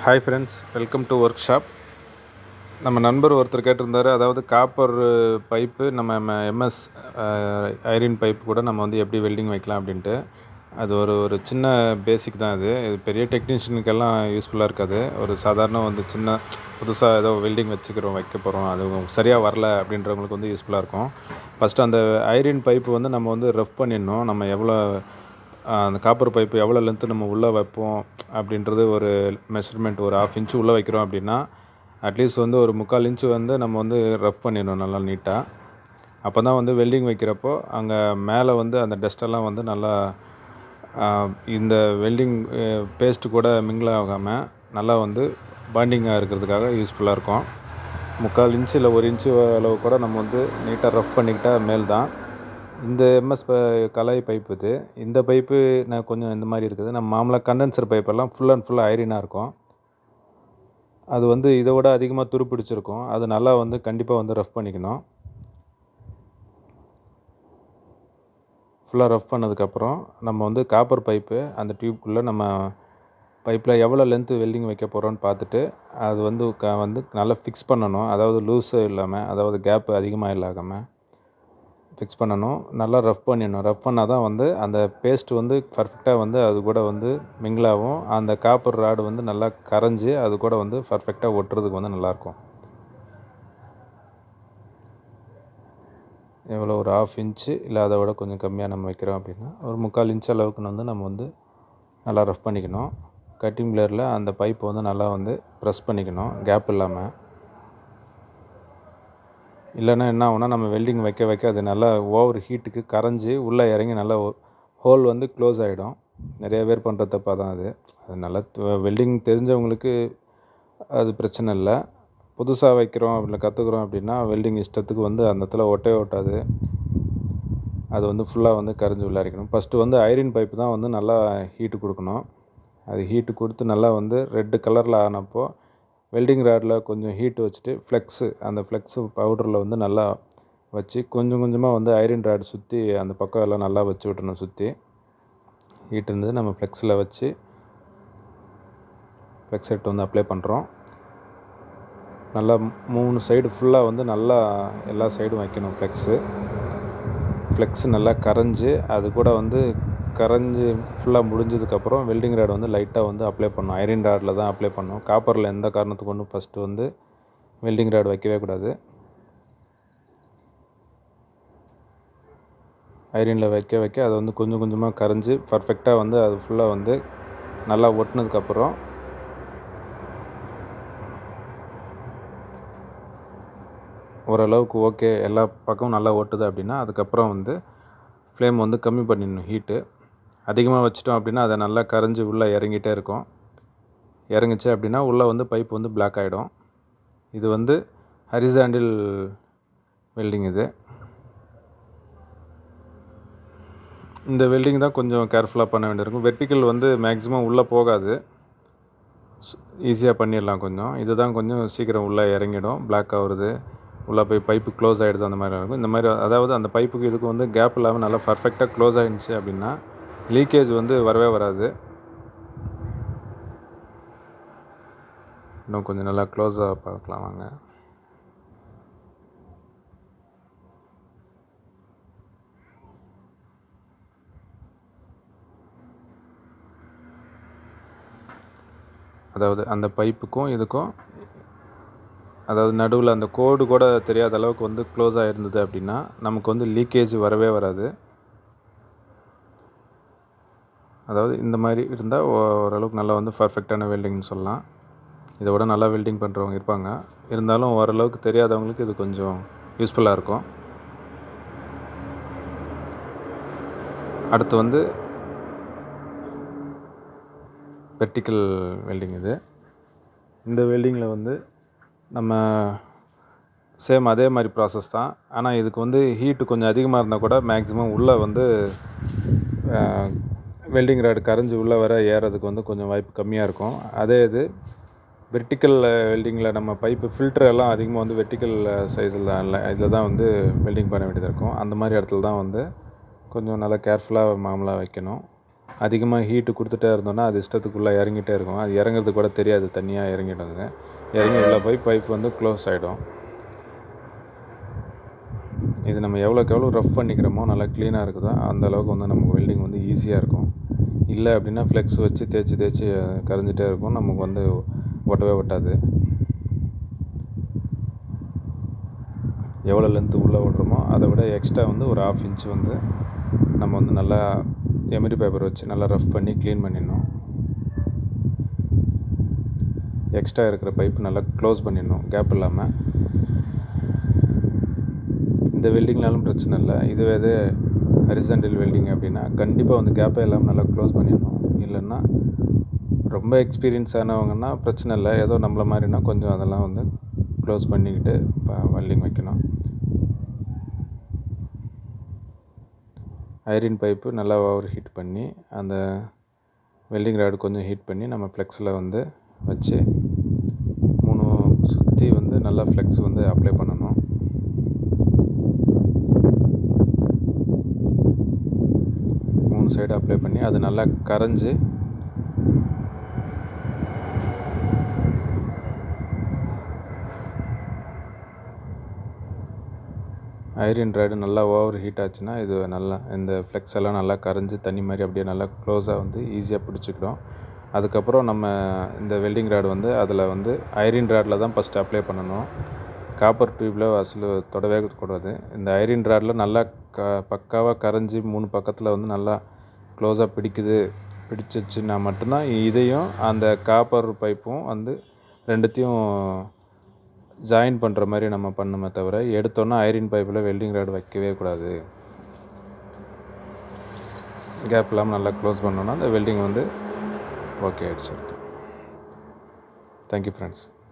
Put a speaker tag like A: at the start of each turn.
A: hi friends welcome to work நம்ம நண்பர் ஒருத்தர் கேட்டிருந்தாரு அதாவது காப்பர் பைப்பு நம்ம எம்எஸ் ஐரின் பைப் கூட நம்ம வந்து எப்படி வெல்டிங் வைக்கலாம் அப்படின்ட்டு அது ஒரு ஒரு சின்ன பேசிக் தான் இது இது பெரிய டெக்னீஷியனுக்கெல்லாம் யூஸ்ஃபுல்லாக இருக்காது ஒரு சாதாரண வந்து சின்ன புதுசாக ஏதோ வெல்டிங் வச்சுக்கிறோம் வைக்க போகிறோம் அது சரியாக வரல அப்படின்றவங்களுக்கு வந்து யூஸ்ஃபுல்லாக இருக்கும் ஃபஸ்ட்டு அந்த ஐரின் பைப்பு வந்து நம்ம வந்து ரஃப் பண்ணிடணும் நம்ம எவ்வளோ அந்த காப்பர் பைப்பு எவ்வளோ லென்த்து நம்ம உள்ளே வைப்போம் அப்படின்றது ஒரு மெஷர்மெண்ட் ஒரு ஆஃப் இன்ச்சு உள்ளே வைக்கிறோம் அப்படின்னா அட்லீஸ்ட் வந்து ஒரு முக்கால் இன்ச்சு வந்து நம்ம வந்து ரஃப் பண்ணிடணும் நல்லா நீட்டாக அப்போ தான் வந்து வெல்டிங் வைக்கிறப்போ அங்கே மேலே வந்து அந்த டஸ்ட்டெல்லாம் வந்து நல்லா இந்த வெல்டிங் பேஸ்ட்டு கூட மிங்கிள் ஆகாமல் நல்லா வந்து பாண்டிங்காக இருக்கிறதுக்காக யூஸ்ஃபுல்லாக இருக்கும் முக்கால் இன்ச்சு இல்லை ஒரு இன்ச்சு அளவு கூட நம்ம வந்து நீட்டாக ரஃப் பண்ணிக்கிட்டால் மேல் தான் இந்த எம்எஸ் கலாய் பைப் இது இந்த பைப்பு நான் கொஞ்சம் இந்த மாதிரி இருக்குது நம்ம மாமலாக கண்டென்சர் பைப்பெல்லாம் ஃபுல் அண்ட் ஃபுல்லாக ஐரினாக இருக்கும் அது வந்து இதை விட அதிகமாக துருப்பிடிச்சிருக்கும் அது நல்லா வந்து கண்டிப்பாக வந்து ரஃப் பண்ணிக்கணும் ஃபுல்லாக ரஃப் பண்ணதுக்கப்புறம் நம்ம வந்து காப்பர் பைப்பு அந்த டியூப்குள்ளே நம்ம பைப்பில் எவ்வளோ லென்த்து வெல்டிங் வைக்க போகிறோன்னு பார்த்துட்டு அது வந்து க வந்து நல்லா ஃபிக்ஸ் பண்ணணும் அதாவது லூஸு இல்லாமல் அதாவது கேப்பு அதிகமாக இல்லாமல் ஃபிக்ஸ் பண்ணணும் நல்லா ரஃப் பண்ணிடணும் ரஃப் பண்ணால் தான் வந்து அந்த பேஸ்ட் வந்து பர்ஃபெக்டாக வந்து அது கூட வந்து மிங்கிளாகும் அந்த காப்பர் ராடு வந்து நல்லா கரைஞ்சி அது கூட வந்து பர்ஃபெக்டாக ஒட்டுறதுக்கு வந்து நல்லாயிருக்கும் எவ்வளோ ஒரு ஆஃப் இன்ச்சு இல்லை அதை விட கொஞ்சம் கம்மியாக நம்ம வைக்கிறோம் அப்படின்னா ஒரு முக்கால் இன்ச் அளவுக்கு வந்து நம்ம வந்து நல்லா ரஃப் பண்ணிக்கணும் கட்டிங் பிளேயரில் அந்த பைப்பை வந்து நல்லா வந்து ப்ரெஸ் பண்ணிக்கணும் கேப் இல்லாமல் இல்லைன்னா என்ன ஆகுனா நம்ம வெல்டிங் வைக்க வைக்க அது நல்லா ஓவர் ஹீட்டுக்கு கரைஞ்சி உள்ளே இறங்கி நல்லா ஹோல் வந்து க்ளோஸ் ஆகிடும் நிறைய பேர் பண்ணுற தப்பாக தான் அது அது நல்லா வெல்டிங் தெரிஞ்சவங்களுக்கு அது பிரச்சனை இல்லை புதுசாக வைக்கிறோம் இல்லை கற்றுக்குறோம் அப்படின்னா வெல்டிங் இஷ்டத்துக்கு வந்து அந்த இடத்துல ஒட்டவே ஒட்டாது அது வந்து ஃபுல்லாக வந்து கரைஞ்சி உள்ளாரிக்கணும் ஃபஸ்ட்டு வந்து ஐரின் பைப்பு தான் வந்து நல்லா ஹீட்டு கொடுக்கணும் அது ஹீட்டு கொடுத்து நல்லா வந்து ரெட்டு கலரில் ஆனப்போ வெல்டிங் ராடில் கொஞ்சம் ஹீட் வச்சுட்டு ஃப்ளெக்ஸு அந்த ஃப்ளெக்ஸு பவுடரில் வந்து நல்லா வச்சு கொஞ்சம் கொஞ்சமாக வந்து ஐரன் ராடு சுற்றி அந்த பக்கம் எல்லாம் நல்லா வச்சு விட்டணும் சுற்றி ஹீட் இருந்தது நம்ம ஃப்ளெக்ஸில் வச்சு ஃப்ளெக்ஸ் ஹெட் வந்து அப்ளை பண்ணுறோம் நல்லா மூணு சைடு ஃபுல்லாக வந்து நல்லா எல்லா சைடும் வைக்கணும் ஃப்ளெக்ஸு ஃப்ளெக்ஸ் நல்லா கரைஞ்சி அது கூட வந்து கரைஞ்சி ஃபுல்லாக முடிஞ்சதுக்கப்புறம் வெல்டிங் ராட் வந்து லைட்டாக வந்து அப்ளை பண்ணணும் ஐரன் ராடில் தான் அப்ளை பண்ணணும் காப்பரில் எந்த காரணத்துக்கு ஒன்றும் ஃபஸ்ட்டு வந்து வெல்டிங் ராட் வைக்கவே கூடாது ஐரனில் வைக்க வைக்க அது வந்து கொஞ்சம் கொஞ்சமாக கரைஞ்சி பர்ஃபெக்டாக வந்து அது ஃபுல்லாக வந்து நல்லா ஒட்டினதுக்கப்புறம் ஓரளவுக்கு ஓகே எல்லா பக்கமும் நல்லா ஓட்டுது அப்படின்னா அதுக்கப்புறம் வந்து ஃப்ளேம் வந்து கம்மி பண்ணிடணும் ஹீட்டு அதிகமாக வச்சிட்டோம் அப்படின்னா அதை நல்லா கரைஞ்சி உள்ளே இறங்கிட்டே இருக்கும் இறங்குச்சு அப்படின்னா உள்ளே வந்து பைப் வந்து பிளாக் ஆகிடும் இது வந்து ஹரிசாண்டில் வெல்டிங் இது இந்த வெல்டிங் தான் கொஞ்சம் கேர்ஃபுல்லாக பண்ண வேண்டியிருக்கும் வெர்டிக்கல் வந்து மேக்ஸிமம் உள்ளே போகாது ஈஸியாக பண்ணிடலாம் கொஞ்சம் இதுதான் கொஞ்சம் சீக்கிரம் உள்ளே இறங்கிடும் பிளாக் ஆகுறது உள்ளே போய் பைப்பு க்ளோஸ் ஆகிடுது அந்த மாதிரி இருக்கும் இந்த மாதிரி அதாவது அந்த பைப்புக்கு இதுக்கு வந்து கேப் இல்லாமல் நல்லா பர்ஃபெக்டாக க்ளோஸ் ஆகிடுச்சு அப்படின்னா லீக்கேஜ் வந்து வரவே வராது இன்னும் கொஞ்சம் நல்லா க்ளோஸாக பார்க்கலாம் வாங்க அதாவது அந்த பைப்புக்கும் இதுக்கும் அதாவது நடுவில் அந்த கோடு கூட தெரியாத அளவுக்கு வந்து க்ளோஸ் ஆகிருந்தது அப்படின்னா நமக்கு வந்து லீக்கேஜ் வரவே வராது அதாவது இந்த மாதிரி இருந்தால் ஓரளவுக்கு நல்லா வந்து பர்ஃபெக்டான வெல்டிங்னு சொல்லலாம் இதை விட நல்லா வெல்டிங் பண்ணுறவங்க இருப்பாங்க இருந்தாலும் ஓரளவுக்கு தெரியாதவங்களுக்கு இது கொஞ்சம் யூஸ்ஃபுல்லாக இருக்கும் அடுத்து வந்து வெர்டிக்கல் வெல்டிங் இது இந்த வெல்டிங்கில் வந்து நம்ம சேம் அதே மாதிரி ப்ராசஸ் தான் ஆனால் இதுக்கு வந்து ஹீட்டு கொஞ்சம் அதிகமாக இருந்தால் கூட மேக்ஸிமம் உள்ளே வந்து வெல்டிங் ராடு கரைஞ்சி உள்ளே வர ஏறதுக்கு வந்து கொஞ்சம் வாய்ப்பு கம்மியாக இருக்கும் அதே இது வெர்டிக்கல் வெல்டிங்கில் நம்ம பைப்பு ஃபில்டர் எல்லாம் அதிகமாக வந்து வெர்டிக்கல் சைஸில் இல்லை இதில் தான் வந்து வெல்டிங் பண்ண வேண்டியதாக இருக்கும் அந்த மாதிரி இடத்துல தான் வந்து கொஞ்சம் நல்லா கேர்ஃபுல்லாக மாமலாக வைக்கணும் அதிகமாக ஹீட்டு கொடுத்துட்டே இருந்தோம்னா அது இஷ்டத்துக்குள்ளே இறங்கிட்டே இருக்கும் அது இறங்குறது கூட தெரியாது தனியாக இறங்கிடுங்க இறங்கி உள்ளே போய் பைப் வந்து க்ளோஸ் ஆகிடும் இது நம்ம எவ்வளோக்கு எவ்வளோ ரஃப் பண்ணிக்கிறோமோ நல்லா க்ளீனாக இருக்குதோ அந்த அளவுக்கு வந்து நமக்கு வெல்டிங் வந்து ஈஸியாக இருக்கும் இல்லை அப்படின்னா ஃப்ளெக்ஸ் வச்சு தேய்ச்சி தேய்ச்சி கரைஞ்சிட்டே இருக்கும் நமக்கு வந்து ஒட்டவே ஒட்டாது எவ்வளோ லென்த்து உள்ளே விட்றோமோ அதை விட எக்ஸ்ட்ரா வந்து ஒரு ஆஃப் இன்ச் வந்து நம்ம வந்து நல்லா எமிரி பேப்பர் வச்சு நல்லா ரஃப் பண்ணி க்ளீன் பண்ணிடணும் எக்ஸ்ட்ரா இருக்கிற பைப் நல்லா க்ளோஸ் பண்ணிடணும் கேப் இல்லாமல் இந்த வெல்டிங்னாலும் பிரச்சனை இல்லை இதுவே இது ஹரிசண்டல் வெல்டிங் அப்படின்னா கண்டிப்பாக வந்து கேப்பே இல்லாமல் நல்லா க்ளோஸ் பண்ணிடணும் இல்லைன்னா ரொம்ப எக்ஸ்பீரியன்ஸ் ஆனவங்கன்னா பிரச்சனை இல்லை ஏதோ நம்மள மாதிரினா கொஞ்சம் அதெல்லாம் வந்து க்ளோஸ் பண்ணிக்கிட்டு வெல்டிங் வைக்கணும் ஐரின் பைப்பு நல்லா ஓவர் ஹீட் பண்ணி அந்த வெல்டிங் ராடு கொஞ்சம் ஹீட் பண்ணி நம்ம ஃப்ளெக்ஸில் வந்து வச்சு மூணு சுற்றி வந்து நல்லா ஃப்ளெக்ஸ் வந்து அப்ளை பண்ணணும் மூணு சைடு அப்ளை பண்ணி அது நல்லா கரைஞ்சி ஐரன் ராடு நல்லா ஓவர் ஹீட் ஆச்சுன்னா இது நல்லா இந்த ஃப்ளெக்ஸ் எல்லாம் நல்லா கரைஞ்சி தண்ணி மாதிரி அப்படியே நல்லா க்ளோஸாக வந்து ஈஸியாக பிடிச்சிக்கிடும் அதுக்கப்புறம் நம்ம இந்த வெல்டிங் ராடு வந்து அதில் வந்து ஐரின் ராடில் தான் ஃபஸ்ட்டு அப்ளை பண்ணணும் காப்பர் டியூப்பில் அசல் தொடவே கூடாது இந்த ஐரின் ராடில் நல்லா க பக்காவாக கரைஞ்சி மூணு பக்கத்தில் வந்து நல்லா க்ளோஸாக பிடிக்குது பிடிச்சிச்சுன்னா மட்டும்தான் இதையும் அந்த காப்பர் பைப்பும் வந்து ரெண்டுத்தையும் ஜாயின் பண்ணுற மாதிரி நம்ம பண்ணுமே தவிர எடுத்தோன்னா ஐரின் பைப்பில் வெல்டிங் ராடு வைக்கவே கூடாது கேப் இல்லாமல் நல்லா க்ளோஸ் பண்ணோன்னா அந்த வெல்டிங் வந்து ஓகே ஆகிடுச்சு அடுத்து தேங்க்யூ ஃப்ரெண்ட்ஸ்